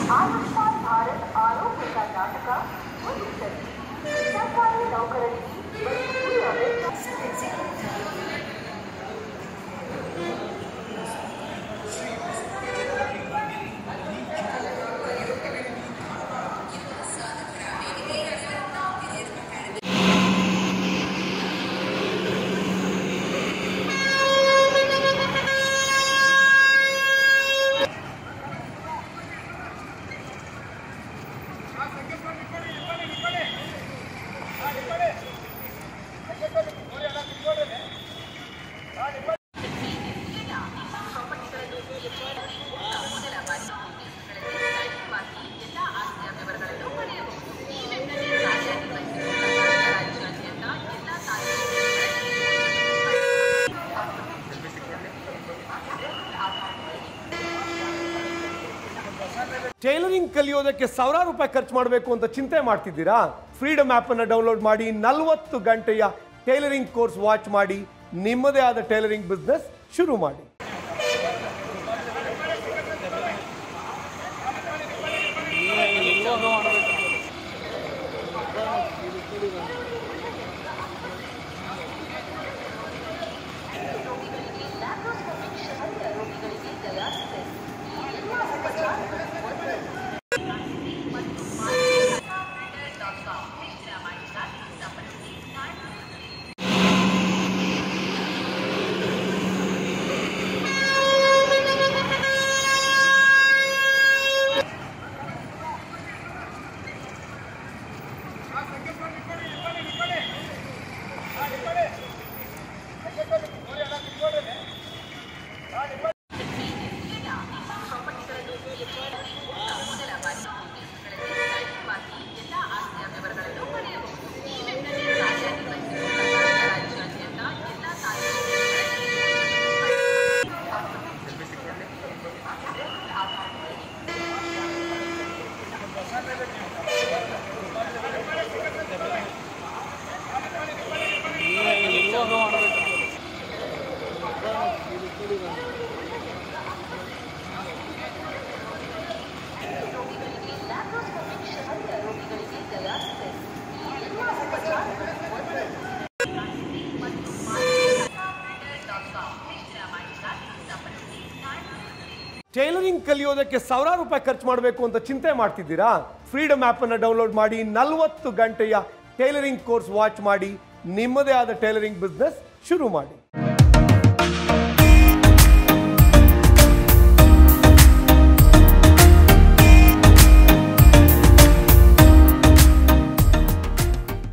ಆಯುಷ್ಮಾನ್ ಭಾರತ್ ಆರೋಗ್ಯ ಕರ್ನಾಟಕ ಮುಗಿಸಲು ಸರ್ಕಾರಿ ನೌಕರರಿಗೆ ವೈದ್ಯಕೀಯ ವೆಚ್ಚ ಟೈಲರಿಂಗ್ ಕಲಿಯೋದಕ್ಕೆ ಸಾವಿರಾರು ರೂಪಾಯಿ ಖರ್ಚು ಮಾಡಬೇಕು ಅಂತ ಚಿಂತೆ ಮಾಡ್ತಿದ್ದೀರಾ ಫ್ರೀಡಮ್ ಆ್ಯಪ್ ಅನ್ನು ಡೌನ್ಲೋಡ್ ಮಾಡಿ ನಲವತ್ತು ಗಂಟೆಯ ಟೈಲರಿಂಗ್ ಕೋರ್ಸ್ ವಾಚ್ ಮಾಡಿ ನಿಮ್ಮದೇ ಆದ ಟೈಲರಿಂಗ್ ಬಿಸ್ನೆಸ್ ಶುರು ಮಾಡಿ ಲ್ಯಾಪ್ರೋಸ್ಕೋಪಿಕ್ ಶಸ್ತ್ರ ರೋಗಿಗಳಿಗೆ ಡಯಾಲಿಸಿಸ್ ಈ ಎಲ್ಲ ಉಪಚಾರಗಳು ಒಂದೇ ಲ್ಯಾಪ್ರೋಸ್ಕೋಪಿಕ್ ಶಸ್ತ್ರ ರೋಗಿಗಳಿಗೆ ಡಯಾಲಿಸಿಸ್ ಈ ಎಲ್ಲ ಉಪಚಾರಗಳು ಒಂದೇ ಟೈಲರಿಂಗ್ ಕಲಿಯೋದಕ್ಕೆ ಸಾವಿರಾರು ರೂಪಾಯಿ ಖರ್ಚು ಮಾಡಬೇಕು ಅಂತ ಚಿಂತೆ ಮಾಡ್ತಿದ್ದೀರಾ ಫ್ರೀಡಮ್ ಆ್ಯಪ್ ಅನ್ನು ಡೌನ್ಲೋಡ್ ಮಾಡಿ ನಲವತ್ತು ಗಂಟೆಯ ಟೈಲರಿಂಗ್ ಕೋರ್ಸ್ ವಾಚ್ ಮಾಡಿ ನಿಮ್ಮದೇ ಆದ ಟೈಲರಿಂಗ್ ಬಿಸ್ನೆಸ್ ಶುರು ಮಾಡಿ